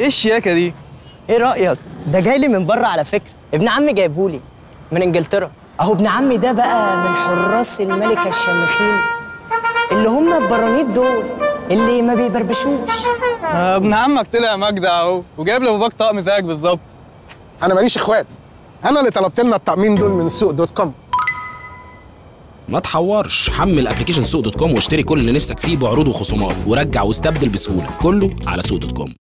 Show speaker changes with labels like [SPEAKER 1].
[SPEAKER 1] ايه الشياكه دي
[SPEAKER 2] ايه رايك ده جاي لي من بره على فكره ابن عمي جايبهولي من انجلترا اهو ابن عمي ده بقى من حراس الملكه الشامخين اللي هم البرانيت دول اللي ما بيبربشوش
[SPEAKER 1] آه، ابن عمك طلع مجدع اهو وجايب لباباك طقم زيك بالظبط
[SPEAKER 3] انا ماليش اخوات انا اللي طلبت لنا الطقمين دول من سوق دوت كوم
[SPEAKER 4] ما تحورش حمل ابلكيشن سوق دوت كوم واشتري كل اللي نفسك فيه بعروض وخصومات ورجع واستبدل بسهوله كله على سوق دوت كوم